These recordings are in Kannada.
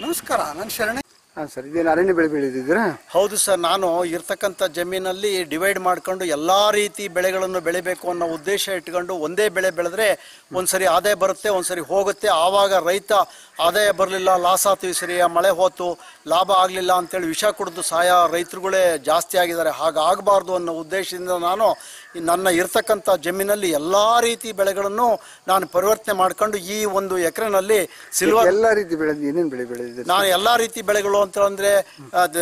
ನಮಸ್ಕಾರ ನಾನು ಶರಣೆ ಹಾಂ ಸರ್ ಇದೇನು ಅರಣ್ಯ ಬೆಳೆ ಬೆಳೆದಿದ್ದೀರಾ ಹೌದು ಸರ್ ನಾನು ಇರ್ತಕ್ಕಂಥ ಜಮೀನಲ್ಲಿ ಡಿವೈಡ್ ಮಾಡ್ಕೊಂಡು ಎಲ್ಲ ರೀತಿ ಬೆಳೆಗಳನ್ನು ಬೆಳಿಬೇಕು ಅನ್ನೋ ಉದ್ದೇಶ ಇಟ್ಕೊಂಡು ಒಂದೇ ಬೆಳೆ ಬೆಳೆದ್ರೆ ಒಂದ್ಸರಿ ಆದಾಯ ಬರುತ್ತೆ ಒಂದ್ಸರಿ ಹೋಗುತ್ತೆ ಆವಾಗ ರೈತ ಆದಾಯ ಬರಲಿಲ್ಲ ಲಾಸ್ ಆಗ್ತೀವಿ ಸರಿ ಮಳೆ ಹೋತು ಲಾಭ ಆಗಲಿಲ್ಲ ಅಂತೇಳಿ ವಿಷ ಕುಡಿದು ಸಾಯ ರೈತರುಗಳೇ ಜಾಸ್ತಿ ಆಗಿದ್ದಾರೆ ಹಾಗಾಗಬಾರ್ದು ಅನ್ನೋ ಉದ್ದೇಶದಿಂದ ನಾನು ಈ ನನ್ನ ಇರ್ತಕ್ಕಂಥ ಜಮೀನಲ್ಲಿ ಎಲ್ಲ ರೀತಿ ಬೆಳೆಗಳನ್ನು ನಾನು ಪರಿವರ್ತನೆ ಮಾಡ್ಕೊಂಡು ಈ ಒಂದು ಎಕರೆನಲ್ಲಿ ಸಿಲ್ವರ್ ಎಲ್ಲ ರೀತಿ ಬೆಳೆದ ಏನೇನು ಬೆಳೆ ಬೆಳೆದಿದ್ದೀರಿ ನಾನು ಎಲ್ಲಾ ರೀತಿ ಬೆಳೆಗಳು ಅಂತ ಅಂದ್ರೆ ಅದ್,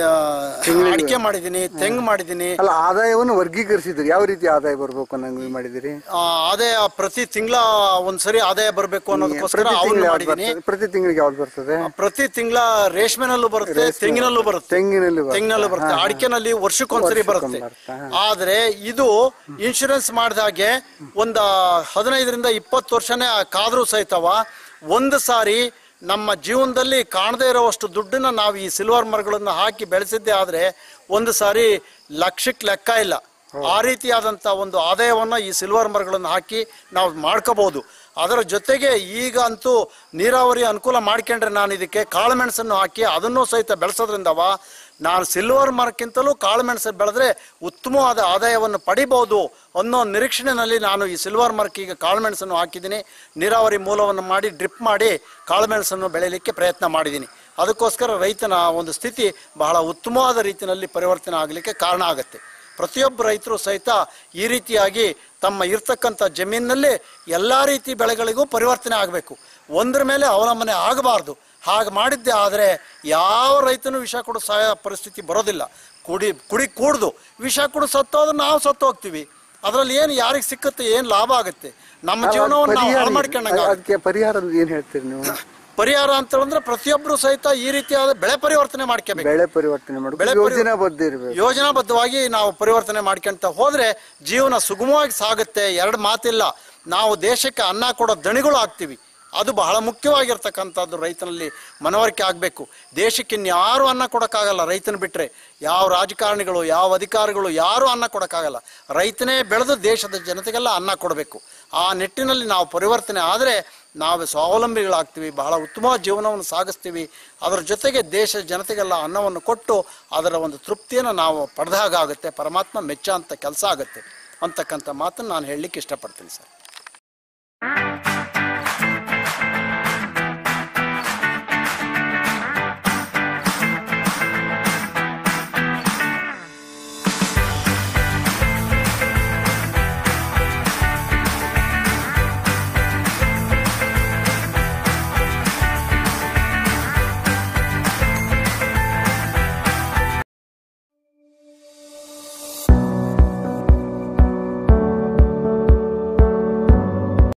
ಅಡಿಕೆ ಮಾಡಿದ್ದೀನಿ ತೆಂಗು ಮಾಡಿದ್ದೀನಿ ಅಲ್ಲ ಆದಾಯವನ್ನು ವರ್ಗೀಕರಿಸಿದ್ರಿ ಯಾವ ರೀತಿ ಆದಾಯ ಬರ್ಬೇಕು ಅನ್ನಂಗೆ ಮಾಡಿದಿರಿ ಆ, ಆದಾಯ ಪ್ರತಿ ತಿಂಗಳ ಒಂದ್ಸರಿ ಆದಾಯ ಬರಬೇಕು ಅನ್ನೋದಕ್ಕೋಸ್ಕರ ಪ್ರತಿ ಅವನು ತಿಂಗಳು ಯಾವ್ದು ಮಾಡಿದ್ದೀನಿ ಬರ್ತದೆ ಪ್ರತಿ ತಿಂಗಳಿಗೆ ಯಾವ್ದು ಬರ್ತದೆ ಪ್ರತಿ ತಿಂಗಳ ರೇಷ್ಮೆನಲ್ಲೂ ಬರುತ್ತೆ ತೆಂಗಿನಲ್ಲೂ ಬರುತ್ತೆ ತೆಂಗಿನಲ್ಲಿ ಬರ್ತದೆ. ತೆಂಗಿನಲ್ಲೂ ಬರುತ್ತೆ ಅಡಿಕೆನಲ್ಲಿ ವರ್ಷಕ್ಕೊಂದ್ಸರಿ ಬರುತ್ತೆ ಬರುತ್ತಾ? ಆದ್ರೆ ಇದು ಇನ್ಶೂರೆನ್ಸ್ ಮಾಡಿದಾಗೆ ಒಂದ ಹದಿನೈದರಿಂದ ಇಪ್ಪತ್ತು ವರ್ಷನೇ ಕಾದ್ರೂ ಸಹಿತವ ಒಂದು ಸಾರಿ ನಮ್ಮ ಜೀವನದಲ್ಲಿ ಕಾಣದೇ ಇರೋವಷ್ಟು ದುಡ್ಡನ್ನ ನಾವು ಈ ಸಿಲ್ವರ್ ಮರಗಳನ್ನು ಹಾಕಿ ಬೆಳೆಸಿದ್ದೇ ಆದ್ರೆ ಒಂದು ಸಾರಿ ಲಕ್ಷಕ್ಕೆ ಲೆಕ್ಕ ಇಲ್ಲ ಆ ರೀತಿಯಾದಂಥ ಒಂದು ಆದಾಯವನ್ನ ಈ ಸಿಲ್ವರ್ ಮರಗಳನ್ನು ಹಾಕಿ ನಾವು ಮಾಡ್ಕೋಬಹುದು ಅದರ ಜೊತೆಗೆ ಈಗ ಅಂತೂ ನೀರಾವರಿ ಅನುಕೂಲ ಮಾಡ್ಕೊಂಡ್ರೆ ನಾನು ಇದಕ್ಕೆ ಕಾಳುಮೆಣಸನ್ನು ಹಾಕಿ ಅದನ್ನು ಸಹಿತ ಬೆಳೆಸೋದ್ರಿಂದವ ನಾನು ಸಿಲ್ವರ್ ಮರಕ್ಕಿಂತಲೂ ಕಾಳುಮೆಣಸು ಬೆಳೆದ್ರೆ ಉತ್ತಮವಾದ ಆದಾಯವನ್ನು ಪಡಿಬಹುದು ಅನ್ನೋ ನಿರೀಕ್ಷಣೆಯಲ್ಲಿ ನಾನು ಈ ಸಿಲ್ವರ್ ಮರಕ್ಕೆ ಈಗ ಕಾಳುಮೆಣಸನ್ನು ಹಾಕಿದ್ದೀನಿ ನೀರಾವರಿ ಮೂಲವನ್ನು ಮಾಡಿ ಡ್ರಿಪ್ ಮಾಡಿ ಕಾಳುಮೆಣಸನ್ನು ಬೆಳೆಯಲಿಕ್ಕೆ ಪ್ರಯತ್ನ ಮಾಡಿದ್ದೀನಿ ಅದಕ್ಕೋಸ್ಕರ ರೈತನ ಒಂದು ಸ್ಥಿತಿ ಬಹಳ ಉತ್ತಮವಾದ ರೀತಿಯಲ್ಲಿ ಪರಿವರ್ತನೆ ಆಗಲಿಕ್ಕೆ ಕಾರಣ ಆಗುತ್ತೆ ಪ್ರತಿಯೊಬ್ಬ ರೈತರು ಸಹಿತ ಈ ರೀತಿಯಾಗಿ ತಮ್ಮ ಇರ್ತಕ್ಕಂಥ ಜಮೀನಿನಲ್ಲಿ ಎಲ್ಲ ರೀತಿ ಬೆಳೆಗಳಿಗೂ ಪರಿವರ್ತನೆ ಆಗಬೇಕು ಒಂದರ ಮೇಲೆ ಅವಲಂಬನೆ ಆಗಬಾರ್ದು ಹಾಗೆ ಮಾಡಿದ್ದೆ ಆದರೆ ಯಾವ ರೈತನು ವಿಷ ಕೊಡೋ ಸಹಾಯ ಪರಿಸ್ಥಿತಿ ಬರೋದಿಲ್ಲ ಕುಡಿ ಕುಡಿ ಕೂಡ್ದು ವಿಷ ಕುಡು ಸತ್ತೋದ್ರೆ ನಾವು ಸತ್ತು ಹೋಗ್ತೀವಿ ಅದರಲ್ಲಿ ಏನು ಯಾರಿಗೆ ಸಿಕ್ಕುತ್ತೆ ಏನು ಲಾಭ ಆಗುತ್ತೆ ನಮ್ಮ ಜೀವನವನ್ನು ನಾವು ಹಾಳು ಮಾಡ್ಕೊಂಡಂಗೆ ಆಗುತ್ತೆ. ಅದಕ್ಕೆ ಪರಿಹಾರ ಏನು ಹೇಳ್ತೀರಿ ನೀವು ಪರಿಹಾರ ಅಂತ ಹೇಳಿದ್ರೆ ಪ್ರತಿಯೊಬ್ಬರು ಸಹಿತ ಈ ರೀತಿಯಾದ ಬೆಳೆ ಪರಿವರ್ತನೆ ಮಾಡ್ಕೋಬೇಕು ಬೆಳೆ ಪರಿವರ್ತನೆ ಬೆಳೆ ಮಾಡಬೇಕು ಪರಿ- ಯೋಜನಾಬದ್ಧ ಇರಬೇಕು ಯೋಜನಾಬದ್ಧವಾಗಿ ನಾವು ಪರಿವರ್ತನೆ ಮಾಡ್ಕೊಂತ ಹೋದ್ರೆ ಜೀವನ ಸುಗಮವಾಗಿ ಸಾಗುತ್ತೆ ಎರಡು ಮಾತಿಲ್ಲ ನಾವು ದೇಶಕ್ಕೆ ಅನ್ನ ಕೊಡೋ ದಣಿಗಳು ಆಗ್ತೀವಿ ಅದು ಬಹಳ ಮುಖ್ಯವಾಗಿರ್ತಕ್ಕಂಥದ್ದು ರೈತನಲ್ಲಿ ಮನವರಿಕೆ ಆಗಬೇಕು ದೇಶಕ್ಕೆ ಇನ್ಯಾರು ಅನ್ನ ಕೊಡೋಕ್ಕಾಗಲ್ಲ ರೈತನ ಬಿಟ್ಟರೆ ಯಾವ ರಾಜಕಾರಣಿಗಳು ಯಾವ ಅಧಿಕಾರಿಗಳು ಯಾರೂ ಅನ್ನ ಕೊಡೋಕ್ಕಾಗಲ್ಲ ರೈತನೇ ಬೆಳೆದು ದೇಶದ ಜನತೆಗೆಲ್ಲ ಅನ್ನ ಕೊಡಬೇಕು ಆ ನಿಟ್ಟಿನಲ್ಲಿ ನಾವು ಪರಿವರ್ತನೆ ಆದರೆ ನಾವು ಸ್ವಾವಲಂಬಿಗಳಾಗ್ತೀವಿ ಬಹಳ ಉತ್ತಮವಾದ ಜೀವನವನ್ನು ಸಾಗಿಸ್ತೀವಿ ಅದರ ಜೊತೆಗೆ ದೇಶದ ಜನತೆಗೆಲ್ಲ ಅನ್ನವನ್ನು ಕೊಟ್ಟು ಅದರ ಒಂದು ತೃಪ್ತಿಯನ್ನು ನಾವು ಪಡೆದಾಗ ಆಗುತ್ತೆ ಪರಮಾತ್ಮ ಮೆಚ್ಚ ಅಂತ ಕೆಲಸ ಆಗುತ್ತೆ ಅಂತಕ್ಕಂಥ ಮಾತನ್ನು ನಾನು ಹೇಳಲಿಕ್ಕೆ ಇಷ್ಟಪಡ್ತೀನಿ ಸರ್